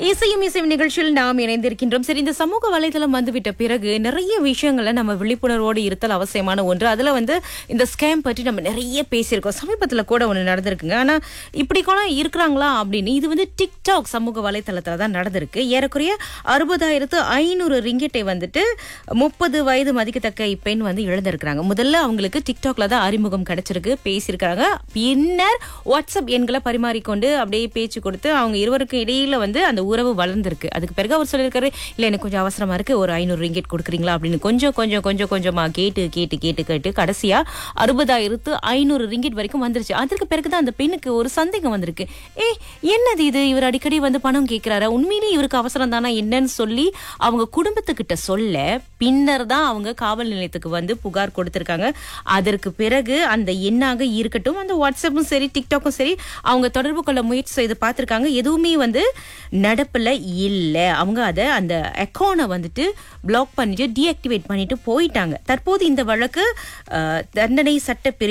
இசையும் இசையும் நிகழ்ச்சியில் நாம் இணைந்திருக்கின்றோம் சரி இந்த சமூக வலைதளம் வந்துவிட்ட பிறகு நிறைய விஷயங்களை நம்ம விழிப்புணர்வோடு இருத்தல் அவசியமான ஒன்று அதுல வந்து இந்த ஸ்கேம் பற்றி நம்ம நிறைய பேசியிருக்கோம் சமீபத்துல கூட ஒண்ணு நடந்திருக்குங்க ஆனா இப்படி கூட இருக்கிறாங்களா அப்படின்னு இது வந்து டிக்டாக் சமூக வலைதளத்துல தான் நடந்திருக்கு ஏறக்குறைய அறுபதாயிரத்து ஐநூறு ரிங்கெட்டை வந்துட்டு முப்பது வயது மதிக்கத்தக்க இப்பெண் வந்து இழந்திருக்கிறாங்க முதல்ல அவங்களுக்கு டிக்டாக்ல தான் அறிமுகம் கிடைச்சிருக்கு பேசியிருக்காங்க பின்னர் வாட்ஸ்அப் எண்களை பரிமாறிக்கொண்டு அப்படியே பேச்சு கொடுத்து அவங்க இருவருக்கும் இடையில வந்து அந்த உறவு வளர்ந்திருக்கு அதுக்கு பிறகு அவர் சொல்லியிருக்காரு இல்ல எனக்கு கொஞ்சம் அவசரமா இருக்கு ஒரு ஐநூறு ரிங்கெட் கொடுக்குறீங்களா அப்படின்னு கொஞ்சம் கொஞ்சம் கொஞ்சம் கொஞ்சமா கேட்டு கேட்டு கேட்டு கேட்டு கடைசியா அறுபதாயிரத்து ஐநூறு ரிங்கெட் வரைக்கும் வந்துருச்சு அதற்கு பிறகுதான் அந்த பெண்ணுக்கு ஒரு சந்தேகம் வந்திருக்கு ஏய் என்னது இது இவர் அடிக்கடி வந்து பணம் கேட்கிறாரா உண்மையிலேயே இவருக்கு அவசரம் தானா என்னன்னு சொல்லி அவங்க குடும்பத்துக்கிட்ட சொல்ல பின்னர் தான் அவங்க காவல் நிலையத்துக்கு வந்து புகார் கொடுத்திருக்காங்க அதற்கு பிறகு அந்த எண்ணாக இருக்கட்டும் அந்த வாட்ஸ்அப்பும் சரி டிக்டாக்கும் சரி அவங்க தொடர்பு கொள்ள முயற்சி செய்து பார்த்திருக்காங்க எதுவுமே வந்து நடப்புல இல்ல அவங்க அதை அந்த அக்கௌண்ட்டை வந்துட்டு பிளாக் பண்ணிட்டு டீஆக்டிவேட் பண்ணிட்டு போயிட்டாங்க தற்போது இந்த வழக்கு அஹ், தண்டனை சட்ட பிரிவு